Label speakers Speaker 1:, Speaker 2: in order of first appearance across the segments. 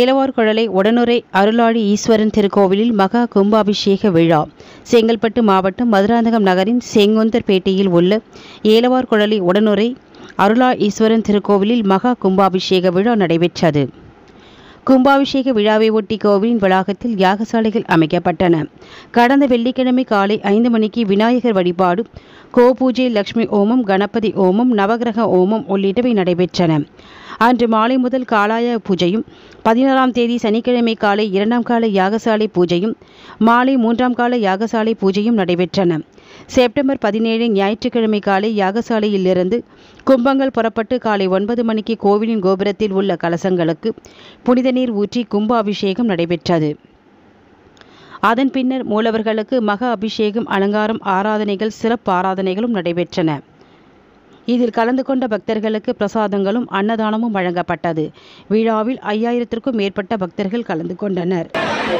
Speaker 1: ஏலவார் குழலை உடனுரை அருளாடி ஈஸ்வரன் திருக்கோவிலில் மகா கும்பாபிஷேக விழா செங்கல்பட்டு மாவட்டம் மதுராந்தகம் நகரின் செங்குந்தர்பேட்டையில் உள்ள ஏலவார் குழலி உடனுரை அருளா ஈஸ்வரன் திருக்கோவிலில் மகா கும்பாபிஷேக விழா நடைபெற்றது கும்பாபிஷேக விழாவை ஒட்டி கோவிலின் வளாகத்தில் யாகசாலைகள் அமைக்கப்பட்டன கடந்த வெள்ளிக்கிழமை காலை ஐந்து மணிக்கு விநாயகர் வழிபாடு கோபூஜை லட்சுமி ஓமம் கணபதி ஓமம் நவகிரக ஓமம் உள்ளிட்டவை நடைபெற்றன அன்று மாலை முதல் காலாய பூஜையும் பதினாறாம் தேதி சனிக்கிழமை காலை இரண்டாம் கால யாகசாலை பூஜையும் மாலை மூன்றாம் கால யாகசாலை பூஜையும் நடைபெற்றன செப்டம்பர் பதினேழு ஞாயிற்றுக்கிழமை காலை யாகசாலையிலிருந்து கும்பங்கள் புறப்பட்டு காலை ஒன்பது மணிக்கு கோவிலின் கோபுரத்தில் உள்ள கலசங்களுக்கு புனித நீர் ஊற்றி கும்ப அபிஷேகம் நடைபெற்றது அதன் பின்னர் மூலவர்களுக்கு மக அபிஷேகம் அலங்காரம் ஆராதனைகள் சிறப்பு ஆராதனைகளும் நடைபெற்றன இதில் கலந்து கொண்ட பக்தர்களுக்கு பிரசாதங்களும் அன்னதானமும் வழங்கப்பட்டது விழாவில் ஐயாயிரத்திற்கும் மேற்பட்ட பக்தர்கள் கலந்து கொண்டனர்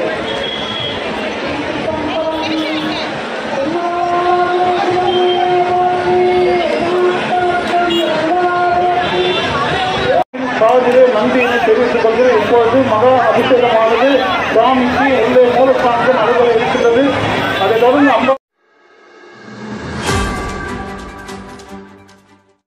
Speaker 2: காதிலே நன்றியினை தெரிவித்துக் கொண்டு இப்பொழுது மகா அபிஷேகமானது சுவாமிக்கு உள்ளே மூலஸ்தானத்தில் நடைபெற